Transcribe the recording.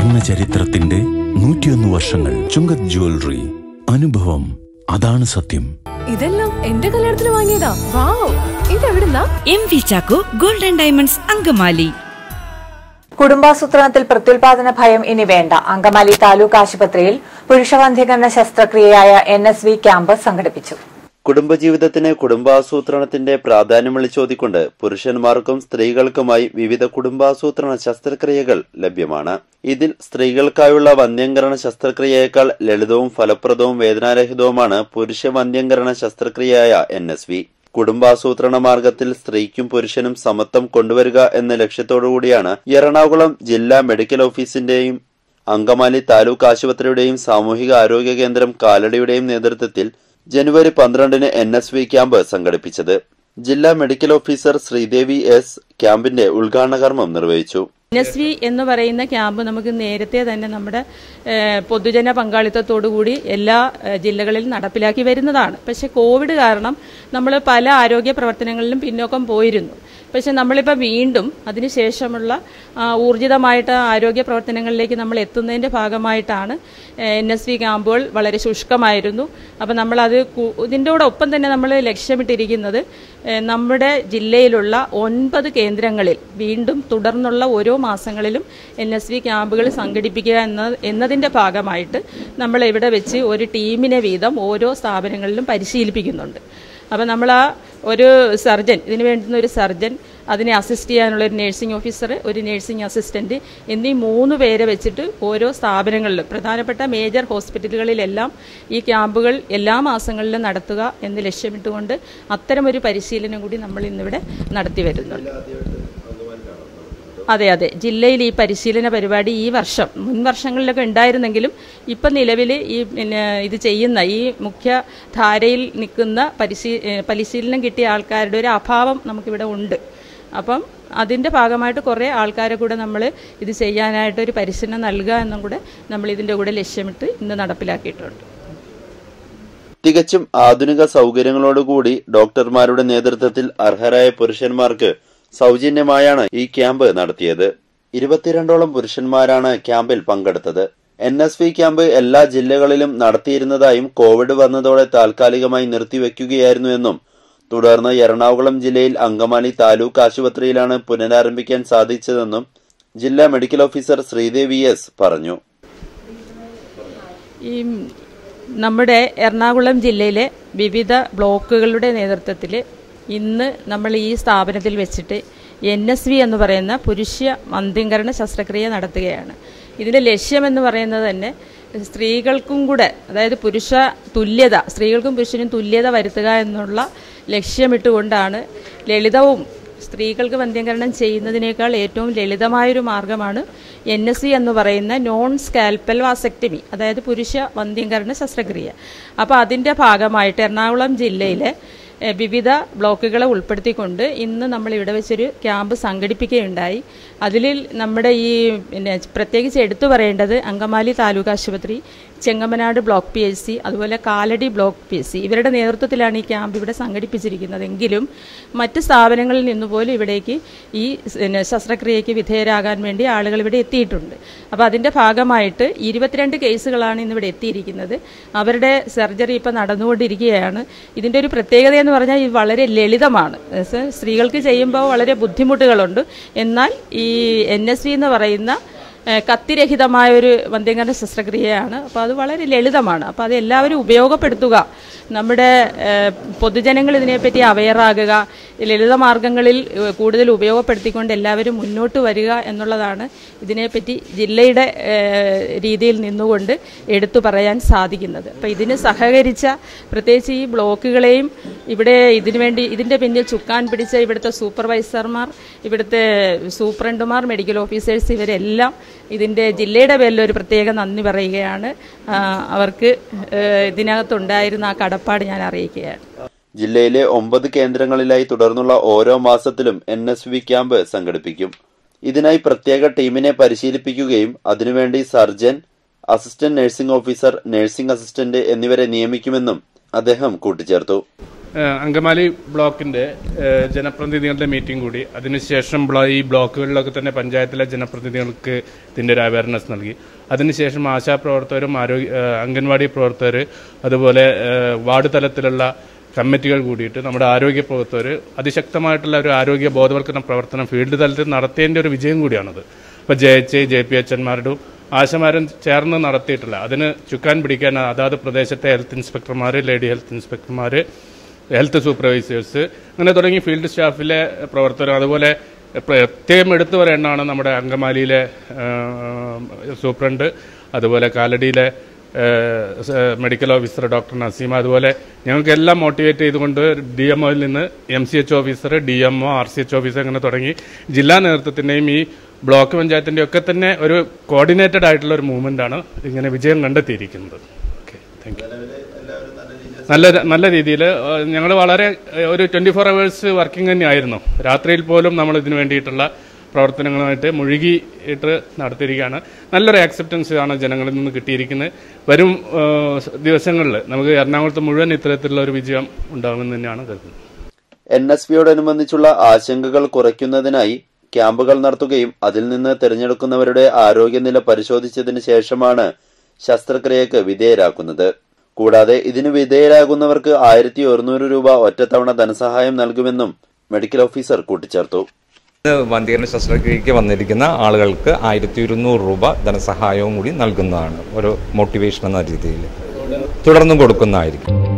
സ്വർണ്ണ ചരിത്രത്തിന്റെ നൂറ്റിയൊന്ന് വർഷങ്ങൾ ചുങ്കത് ജ്വല്ലറി അനുഭവം അതാണ് സത്യം ഇതെല്ലാം എന്റെ കല്യാണത്തിന് വാങ്ങിയതാ വാവ് ഇതെവിടുന്നാ M V Chacko golden diamonds Angamaly കുടുംബാസൂത്രണത്തിൽ പ്രത്യുൽപാദന ഭയം ഇനി വേണ്ട അങ്കമാലി താലൂക്ക് ആശുപത്രിയിൽ പുരുഷവന്ധ്യകരണ ശസ്ത്രക്രിയയായ എൻ എസ് വി ക്യാമ്പ് സംഘടിപ്പിച്ചു കുടുംബജീവിതത്തിന് കുടുംബാസൂത്രണത്തിന്റെ പ്രാധാന്യം വിളിച്ചോതിക്കൊണ്ട് പുരുഷന്മാർക്കും സ്ത്രീകൾക്കുമായി വിവിധ കുടുംബാസൂത്രണ ശസ്ത്രക്രിയകൾ ലഭ്യമാണ് ഇതിൽ സ്ത്രീകൾക്കായുള്ള വന്ധ്യംകരണ ശസ്ത്രക്രിയയേക്കാൾ ലളിതവും ഫലപ്രദവും വേദനാരഹിതവുമാണ് പുരുഷ വന്ധ്യംകരണ ശസ്ത്രക്രിയയായ എൻ എസ് വി കുടുംബാസൂത്രണ മാർഗത്തിൽ സ്ത്രീക്കും പുരുഷനും സമത്വം കൊണ്ടുവരിക എന്ന ലക്ഷ്യത്തോടുകൂടിയാണ് എറണാകുളം ജില്ലാ മെഡിക്കൽ ഓഫീസിന്റെയും അങ്കമാലി താലൂക്ക് ആശുപത്രിയുടെയും സാമൂഹിക ആരോഗ്യ കേന്ദ്രം കാലടിയുടെയും നേതൃത്വത്തിൽ ജനുവരി പന്ത്രണ്ടിന് എൻ എസ് വി ക്യാമ്പ് സംഘടിപ്പിച്ചത് ജില്ലാ മെഡിക്കൽ ഓഫീസർ ശ്രീദേവി എസ് ക്യാമ്പിന്റെ ഉദ്ഘാടന കർമ്മം നിർവഹിച്ചു എസ് വി എന്ന് പറയുന്ന ക്യാമ്പ് നമുക്ക് നേരത്തെ തന്നെ നമ്മുടെ ഏഹ്, പൊതുജന പങ്കാളിത്തത്തോടുകൂടി എല്ലാ ഏഹ്, ജില്ലകളിലും നടപ്പിലാക്കി വരുന്നതാണ് പക്ഷെ കോവിഡ് കാരണം നമ്മൾ പല ആരോഗ്യ പ്രവർത്തനങ്ങളിലും പിന്നോക്കം പോയിരുന്നു പക്ഷെ നമ്മളിപ്പോൾ വീണ്ടും അതിനുശേഷമുള്ള ആ, ഊർജിതമായിട്ട് ആരോഗ്യ പ്രവർത്തനങ്ങളിലേക്ക് നമ്മൾ എത്തുന്നതിൻ്റെ ഭാഗമായിട്ടാണ് എൻ എസ് വി ക്യാമ്പുകൾ വളരെ ശുഷ്കമായിരുന്നു അപ്പം നമ്മളത് കു- ഇതിൻ്റെ കൂടെ ഒപ്പം തന്നെ നമ്മൾ ലക്ഷ്യമിട്ടിരിക്കുന്നത് ഏഹ്, നമ്മുടെ ജില്ലയിലുള്ള ഒൻപത് കേന്ദ്രങ്ങളിൽ വീണ്ടും തുടർന്നുള്ള ഓരോ മാസങ്ങളിലും എൻ എസ് വി ക്യാമ്പുകൾ സംഘടിപ്പിക്കുക എന്ന എന്നതിൻ്റെ ഭാഗമായിട്ട് നമ്മൾ ഇവിടെ വെച്ച് ഒരു ടീമിനെ വീതം ഓരോ സ്ഥാപനങ്ങളിലും പരിശീലിപ്പിക്കുന്നുണ്ട് അപ്പോൾ നമ്മൾ ആ ഒരു സർജൻ ഇതിന് വേണ്ടുന്ന ഒരു സർജൻ അതിനെ അസിസ്റ്റ് ചെയ്യാനുള്ള ഒരു നഴ്സിംഗ് ഓഫീസർ ഒരു നഴ്സിംഗ് അസിസ്റ്റന്റ് എന്നീ മൂന്ന് പേരെ വെച്ചിട്ട് ഓരോ സ്ഥാപനങ്ങളിലും പ്രധാനപ്പെട്ട മേജർ ഹോസ്പിറ്റലുകളിലെല്ലാം ഈ ക്യാമ്പുകൾ എല്ലാ മാസങ്ങളിലും നടത്തുക എന്ന് ലക്ഷ്യമിട്ടുകൊണ്ട് അത്തരമൊരു പരിശീലനം കൂടി നമ്മൾ ഇന്നിവിടെ നടത്തി വരുന്നുണ്ട് അതെ അതെ ജില്ലയിൽ ഈ പരിശീലന പരിപാടി ഈ വർഷം മുൻ വർഷങ്ങളിലൊക്കെ ഉണ്ടായിരുന്നെങ്കിലും ഇപ്പം നിലവിൽ ഈ പിന്നെ ഇത് ചെയ്യുന്ന ഈ മുഖ്യ ധാരയിൽ നിൽക്കുന്ന പരിശീ ഏഹ് പരിശീലനം കിട്ടിയ ആൾക്കാരുടെ ഒരു അഭാവം നമുക്കിവിടെ ഉണ്ട് അപ്പം അതിൻ്റെ ഭാഗമായിട്ട് കുറേ ആൾക്കാരെ കൂടെ നമ്മൾ ഇത് ചെയ്യാനായിട്ട് ഒരു പരിശീലനം നൽകുക എന്നും കൂടെ നമ്മൾ ഇതിൻ്റെ കൂടെ ലക്ഷ്യമിട്ട് ഇന്ന് നടപ്പിലാക്കിയിട്ടുണ്ട് തികച്ചും ആധുനിക സൗകര്യങ്ങളോടുകൂടി ഡോക്ടർമാരുടെ നേതൃത്വത്തിൽ അർഹരായ പുരുഷന്മാർക്ക് സൗജന്യമായാണ് ഈ ക്യാമ്പ് നടത്തിയത് ഇരുപത്തിരണ്ടോളം പുരുഷന്മാരാണ് ക്യാമ്പിൽ പങ്കെടുത്തത് എൻ എസ് വി ക്യാമ്പ് എല്ലാ ജില്ലകളിലും നടത്തിയിരുന്നതായും കോവിഡ് വന്നതോടെ താൽക്കാലികമായി നിർത്തിവെക്കുകയായിരുന്നു എന്നും തുടർന്ന് എറണാകുളം ജില്ലയിൽ അങ്കമാലി താലൂക്ക് ആശുപത്രിയിലാണ് പുനരാരംഭിക്കാൻ സാധിച്ചതെന്നും ജില്ലാ മെഡിക്കൽ ഓഫീസർ ശ്രീദേവി എസ് പറഞ്ഞു ഈ നമ്മുടെ എറണാകുളം ജില്ലയിലെ വിവിധ ബ്ലോക്കുകളുടെ നേതൃത്വത്തിൽ ഇന്ന് നമ്മൾ ഈ സ്ഥാപനത്തിൽ വെച്ചിട്ട് എൻ എസ് വി എന്ന് പറയുന്ന പുരുഷ വന്ധ്യംകരണ ശസ്ത്രക്രിയ നടത്തുകയാണ് ഇതിൻ്റെ ലക്ഷ്യമെന്ന് പറയുന്നത് തന്നെ സ്ത്രീകൾക്കും കൂടെ അതായത് പുരുഷ തുല്യത സ്ത്രീകൾക്കും പുരുഷനും തുല്യത വരുത്തുക എന്നുള്ള ലക്ഷ്യമിട്ടുകൊണ്ടാണ് ലളിതവും സ്ത്രീകൾക്ക് വന്ധ്യംകരണം ചെയ്യുന്നതിനേക്കാൾ ഏറ്റവും ലളിതമായൊരു മാർഗമാണ് എൻ എസ് സി എന്ന് പറയുന്ന നോൺ സ്കാൽപ്പൽ വാസക്ടമി അതായത് പുരുഷ വന്ധ്യംകരണ ശസ്ത്രക്രിയ അപ്പോൾ അതിൻ്റെ ഭാഗമായിട്ട് എറണാകുളം ജില്ലയിലെ എഹ്, വിവിധ ബ്ലോക്കുകളെ ഉൾപ്പെടുത്തിക്കൊണ്ട് ഇന്ന് നമ്മൾ ഇവിടെ വെച്ചൊരു ക്യാമ്പ് സംഘടിപ്പിക്കുകയുണ്ടായി അതിൽ നമ്മുടെ ഈ പിന്നെ പ്രത്യേകിച്ച് എടുത്തു പറയേണ്ടത് അങ്കമാലി താലൂക്ക് ആശുപത്രി Chengamanad block P H C അതുപോലെ Kalady block P H C ഇവരുടെ നേതൃത്വത്തിലാണ് ഈ ക്യാമ്പ് ഇവിടെ സംഘടിപ്പിച്ചിരിക്കുന്നതെങ്കിലും മറ്റ് സ്ഥാപനങ്ങളിൽ നിന്ന് പോലും ഇവിടേക്ക് ഈ പിന്നെ ശസ്ത്രക്രിയയ്ക്ക് വിധേയരാകാൻ വേണ്ടി ആളുകൾ ഇവിടെ എത്തിയിട്ടുണ്ട് അപ്പോൾ അതിൻ്റെ ഭാഗമായിട്ട് ഇരുപത്തിരണ്ട് കേസുകളാണ് ഇന്നിവിടെ എത്തിയിരിക്കുന്നത് അവരുടെ സർജറി ഇപ്പോൾ നടന്നുകൊണ്ടിരിക്കുകയാണ് ഇതിൻ്റെ ഒരു പ്രത്യേകത എന്ന് പറഞ്ഞാൽ ഇത് വളരെ ലളിതമാണ് എന്നുവെച്ചാൽ സ്ത്രീകൾക്ക് ചെയ്യുമ്പോൾ വളരെ ബുദ്ധിമുട്ടുകളുണ്ട് എന്നാൽ ഈ എൻ എസ് വി എന്ന് പറയുന്ന ഏഹ് കത്തിരഹിതമായ ഒരു വന്ധ്യംകരണ ശസ്ത്രക്രിയയാണ് അപ്പോൾ അത് വളരെ ലളിതമാണ് അപ്പോൾ അത് എല്ലാവരും ഉപയോഗപ്പെടുത്തുക നമ്മുടെ ഏഹ് പൊതുജനങ്ങൾ ഇതിനെപ്പറ്റി അവെയറാകുക ലളിത മാർഗങ്ങളിൽ ഏഹ് കൂടുതൽ ഉപയോഗപ്പെടുത്തിക്കൊണ്ട് എല്ലാവരും മുന്നോട്ട് വരിക എന്നുള്ളതാണ് ഇതിനെപ്പറ്റി ജില്ലയുടെ ഏഹ് രീതിയിൽ നിന്നുകൊണ്ട് എടുത്തു പറയാൻ സാധിക്കുന്നത് അപ്പോൾ ഇതിന് സഹകരിച്ച പ്രത്യേകിച്ച് ഈ ബ്ലോക്കുകളെയും ഇവിടെ ഇതിനു വേണ്ടി ഇതിൻ്റെ പിന്നിൽ ചുക്കാൻ പിടിച്ച ഇവിടുത്തെ സൂപ്പർവൈസർമാർ ഇവിടുത്തെ സൂപ്രണ്ടുമാർ മെഡിക്കൽ ഓഫീസേഴ്സ് ഇവരെല്ലാം ഇതിൻ്റെ ജില്ലയുടെ പേരിൽ ഒരു പ്രത്യേക നന്ദി പറയുകയാണ് ആ, അവർക്ക് ഏഹ് ഇതിനകത്തുണ്ടായിരുന്ന ആ കടപ്പാട് ഞാൻ അറിയിക്കുകയാണ് ജില്ലയിലെ ഒമ്പത് കേന്ദ്രങ്ങളിലായി തുടർന്നുള്ള ഓരോ മാസത്തിലും എൻ എസ് വി ക്യാമ്പ് സംഘടിപ്പിക്കും ഇതിനായി പ്രത്യേക ടീമിനെ പരിശീലിപ്പിക്കുകയും അതിനുവേണ്ടി surgeon assistant nursing officer nursing assistant എന്നിവരെ നിയമിക്കുമെന്നും അദ്ദേഹം കൂട്ടിച്ചേർത്തു ഏഹ് അങ്കമാലി ബ്ലോക്കിൻ്റെ ഏഹ് ജനപ്രതിനിധികളുടെ മീറ്റിംഗ് കൂടി അതിനുശേഷം ബ്ലോ ഈ ബ്ലോക്കുകളിലൊക്കെ തന്നെ പഞ്ചായത്തിലെ ജനപ്രതിനിധികൾക്ക് ഇതിൻ്റെ ഒരു അവയർനെസ് നൽകി അതിനുശേഷം ആശാപ്രവർത്തകരും ആരോഗ്യ ഏഹ് അംഗൻവാടി പ്രവർത്തകർ അതുപോലെ ഏഹ് വാർഡ് തലത്തിലുള്ള കമ്മിറ്റികൾ കൂടിയിട്ട് നമ്മുടെ ആരോഗ്യ പ്രവർത്തകർ അതിശക്തമായിട്ടുള്ള ഒരു ആരോഗ്യ ബോധവൽക്കരണ പ്രവർത്തനം ഫീൽഡ് തലത്തിൽ നടത്തേണ്ട ഒരു വിജയം കൂടിയാണത് ഇപ്പോൾ J H I J P H എൻമാരുടെ ആശമാരും ചേർന്ന് നടത്തിയിട്ടില്ല അതിന് ചുക്കാൻ പിടിക്കാൻ അതാത് പ്രദേശത്തെ ഹെൽത്ത് ഇൻസ്പെക്ടർമാർ ലേഡി ഹെൽത്ത് ഇൻസ്പെക്ടർമാർ ഹെൽത്ത് സൂപ്പർവൈസേഴ്സ് അങ്ങനെ തുടങ്ങി ഫീൽഡ് സ്റ്റാഫിലെ പ്രവർത്തകർ അതുപോലെ പ്രത്യേകം എടുത്തു പറയേണ്ടതാണ് നമ്മുടെ അങ്കമാലിയിലെ ആ, സൂപ്രണ്ട് അതുപോലെ കാലടിയിലെ ആ, സ- മെഡിക്കൽ ഓഫീസർ ഡോക്ടർ നസീമ അതുപോലെ ഞങ്ങൾക്കെല്ലാം മോട്ടിവേറ്റ് ചെയ്തുകൊണ്ട് ഡി എം ഒയിൽ നിന്ന് M C H officer D M O R C H officer അങ്ങനെ തുടങ്ങി ജില്ലാ നേതൃത്വത്തിൻ്റെയും ഈ ബ്ലോക്ക് പഞ്ചായത്തിൻ്റെ ഒക്കെ തന്നെ ഒരു കോർഡിനേറ്റഡ് ആയിട്ടുള്ള ഒരു മൂവ്മെൻ്റ് ആണ് ഇങ്ങനെ വിജയം കണ്ടെത്തിയിരിക്കുന്നത് ഓക്കെ താങ്ക് യു നല്ല നല്ല രീതിയിൽ ഞങ്ങൾ വളരെ ഏഹ്, ഒരു ട്വൻറ്റി ഫോർ അവേഴ്സ് വർക്കിംഗ് തന്നെയായിരുന്നു രാത്രിയിൽ പോലും നമ്മൾ ഇതിനു വേണ്ടിയിട്ടുള്ള പ്രവർത്തനങ്ങളുമായിട്ട് മുഴുകിയിട്ട് നടത്തിയിരിക്കുകയാണ് നല്ലൊരു ആക്സെപ്റ്റൻസ് ആണ് ജനങ്ങളിൽ നിന്ന് കിട്ടിയിരിക്കുന്നത് വരും ദിവസങ്ങളിൽ നമുക്ക് എറണാകുളത്ത് മുഴുവൻ ഇത്തരത്തിലുള്ള ഒരു വിജയം ഉണ്ടാകുമെന്ന് തന്നെയാണ് കരുതുന്നത് എൻ എസ് പിയോടനുബന്ധിച്ചുള്ള ആശങ്കകൾ കുറയ്ക്കുന്നതിനായി ക്യാമ്പുകൾ നടത്തുകയും അതിൽ നിന്ന് തിരഞ്ഞെടുക്കുന്നവരുടെ ആരോഗ്യനില പരിശോധിച്ചതിന് ശേഷമാണ് ശസ്ത്രക്രിയക്ക് വിധേയരാക്കുന്നത് കൂടാതെ ഇതിന് വിധേയരാകുന്നവർക്ക് ആയിരത്തി ഒരുന്നൂറ് രൂപ ഒറ്റത്തവണ ധനസഹായം നൽകുമെന്നും മെഡിക്കൽ ഓഫീസർ കൂട്ടിച്ചേർത്തു ഇന്ന് വന്ധീകരണ ശസ്ത്രക്രിയയ്ക്ക് വന്നിരിക്കുന്ന ആളുകൾക്ക് ആയിരത്തി ഇരുന്നൂറ് രൂപ ധനസഹായവും കൂടി നൽകുന്നതാണ് ഒരു മോട്ടിവേഷൻ എന്ന രീതിയിൽ തുടർന്നും കൊടുക്കുന്നതായിരിക്കും